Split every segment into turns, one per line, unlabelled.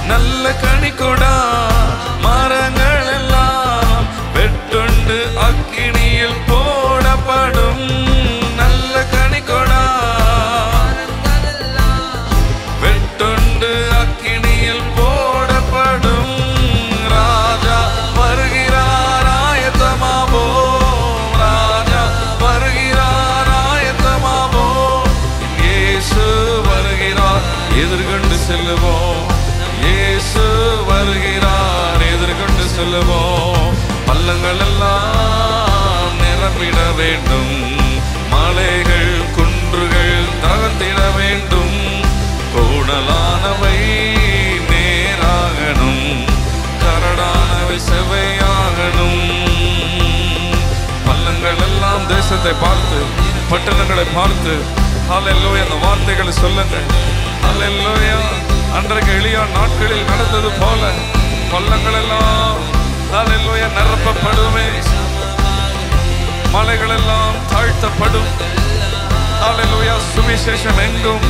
நல்ல கனிகொடா மரங்கள் எல்லாம் வெட்டுண்டு அக்கினியில் போடப்படும் நல்ல கனிகொடா வெட்டுண்டு அக்கினியில் போடப்படும் ராஜா வருகிறார் ஆயத்தமாவோ ராஜா வருகிறார் ஆயத்தமாவோ இயேசு வருகிறார் எதிர்கொண்டு செல்லுவோம் இயேசு வருகிறார் எதிர்கொண்டு செல்லுவோம் பள்ளங்கள் எல்லாம் நிரம்பிட வேண்டும் மலைகள் குன்றுகள் தகர்த்திட வேண்டும் கோணலானவை நேராகணும் கரடானவை செவையாகணும் பள்ளங்கள் எல்லாம் தேசத்தை பார்த்து பட்டணங்களை பார்த்து ஹalleluya அந்த வார்த்தைகளை சொல்லுங்க ஹalleluya அன்றைக்கு எளியா நாட்களில் நடந்தது போல பள்ளங்கள் எல்லாம் ஹalleluya நிரப்பப்படுமே மலைகள் எல்லாம் தாழ்த்தப்படும் ஹalleluya சுவிசேஷம் எங்கும்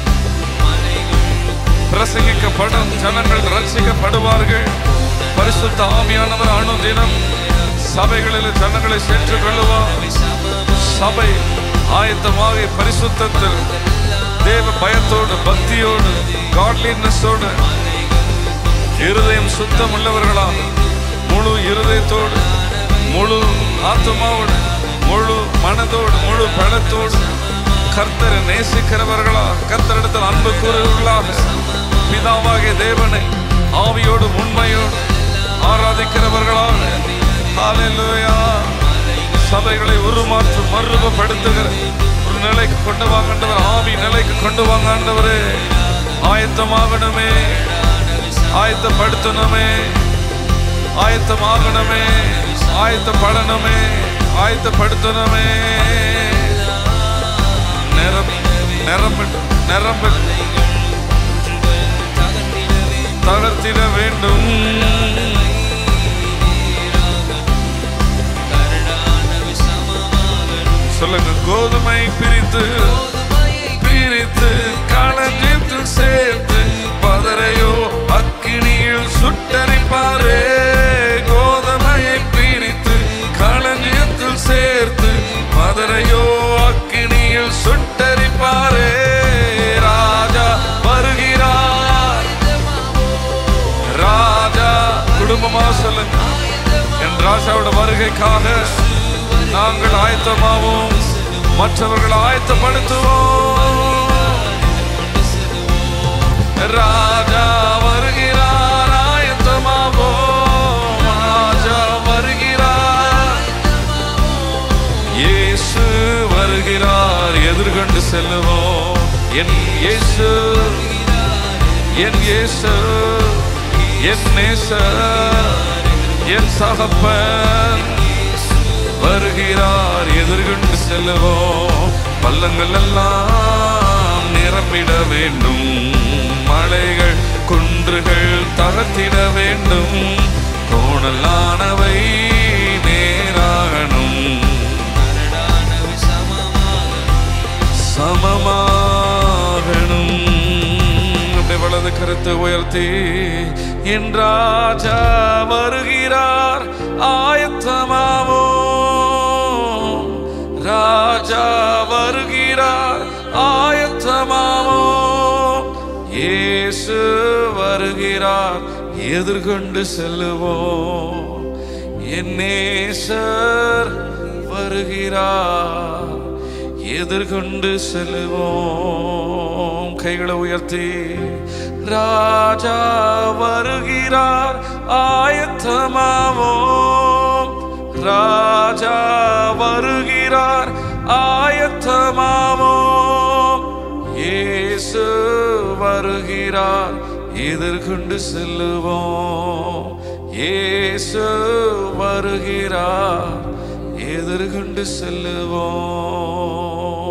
பிரசங்கிக்கப்படும் ஜனங்கள் ரட்சிக்கப்படுவார்கள் பரிசுத்த ஆவியானவர் அனுதினம் சபைகளில் ஜனங்களை சேர்த்துக் கொள்ளுவார் சபை ஆயத்தமாக பரிசுத்தத்தில் தேவ பயத்தோடு பக்தியோடு காட்லினஸோடு இருதயம் சுத்தம் உள்ளவர்களாக முழு இருதயத்தோடு முழு ஆத்மாவோடு முழு மனதோடு முழு பலத்தோடு கர்த்தரை நேசிக்கிறவர்களா கர்த்தரிடத்தில் அன்பு கூறுவர்களாக பிதாவாகிய தேவனை ஆவியோடு உண்மையோடு ஆராதிக்கிறவர்களாக ஹalleluya சபைகளை உருமாற்று மறுரூபப்படுத்துகிற ஒரு நிலைக்கு கொண்டு வாங்கண்டவர் ஆவி நிலைக்கு கொண்டு வாங்கண்டவரே ஆயத்தமாகணுமே ஆயத்தப்படுத்தணுமே ஆயத்தமாகணுமே ஆயத்தப்படணுமே ஆயத்தப்படுத்தணுமே நிரம் நிரம்பட்டு நிரம்பட்டு தகர்த்திட வேண்டும் சொல்லுங்க கோதுமை பிரித்து பிரித்து களஞ்சியத்தில் சேர்த்து பதரையோ அக்கினியில் சுட்டரிப்பாரே கோதுமையை பிரித்து களஞ்சியத்தில் சேர்த்து பதரையோ அக்கினியில் சுட்டரிப்பாரே ராஜா வருகிறார் ராஜா குடும்பமா சொல்லுங்க என் ராஜாவோட வருகைக்காக நாங்கள் ஆயத்தமாவோம் மற்றவர்கள் ஆயத்தப்படுத்துவோம் ராஜா வருகிறார் ஆயத்தமாவோம் ராஜா வருகிறார் இயேசு வருகிறார் எதிர்கொண்டு செல்லுவோம் என் இயேசு என் இயேசு என் நேசர் என் சகப்பன் வருகிறார் எதிர்கொண்டு செல்லுவோம் பள்ளங்கள் எல்லாம் நிரம்பிட வேண்டும் மலைகள் குன்றுகள் தகர்த்திட வேண்டும் கோணலானவை நேராகணும் சமமாகணும் அப்படியே வலது கருத்து உயர்த்தி என் ராஜா வருகிறார் ஆயத்தமாவோ ராஜா வருகிறார் ஆயத்தமாவோ இயேசு வருகிறார் எதிர்கொண்டு செல்லுவோம் என் நேசர் வருகிறார் எதிர்கொண்டு செல்லுவோம் கைகளை உயர்த்தி ராஜா வருகிறார் ஆயத்தமாவோம் ராஜா வருகிறார் ஆயத்தமாவோம் இயேசு வருகிறார் எதிர்கொண்டு செல்லுவோம் இயேசு வருகிறார் எதிர்கொண்டு செல்லுவோம்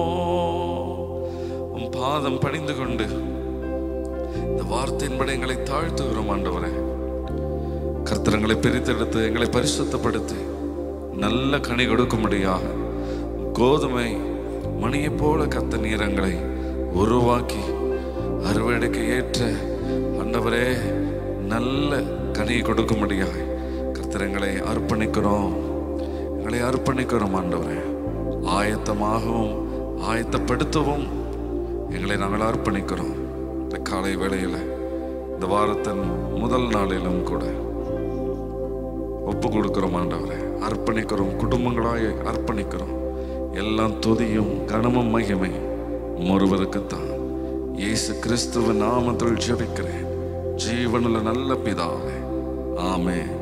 உம் பாதம் பணிந்து கொண்டு இந்த வார்த்தையின்படி எங்களை தாழ்த்துகிறோம் ஆண்டவரே கர்த்தரங்களை பிரித்தெடுத்து எங்களை பரிசுத்தப்படுத்தி நல்ல கனி கொடுக்கும்படியாக கோதுமை மணியைப் போல கத்த நீரங்களை உருவாக்கி அறுவடைக்கு ஏற்ற ஆண்டவரே நல்ல கனியை கொடுக்கும்படியாய் கர்த்தரங்களை அர்ப்பணிக்கிறோம் எங்களை அர்ப்பணிக்கிறோம் ஆண்டவரே ஆயத்தமாகவும் ஆயத்தப்படுத்தவும் எங்களை நாங்கள் அர்ப்பணிக்கிறோம் இந்த காலை வேளையில் இந்த வாரத்தின் முதல் நாளிலும் கூட ஒப்பு கொடுக்கிறோம் ஆண்டவரே அர்ப்பணிக்கிறோம் குடும்பங்களாய் அர்ப்பணிக்கிறோம் எல்லாம் துதியும் கனமும் மகிமை ஒருவருக்குத்தான் இயேசு கிறிஸ்துவ நாமத்தில் ஜெபிக்கிறேன் ஜீவனுள்ள நல்ல பிதாவே ஆமென்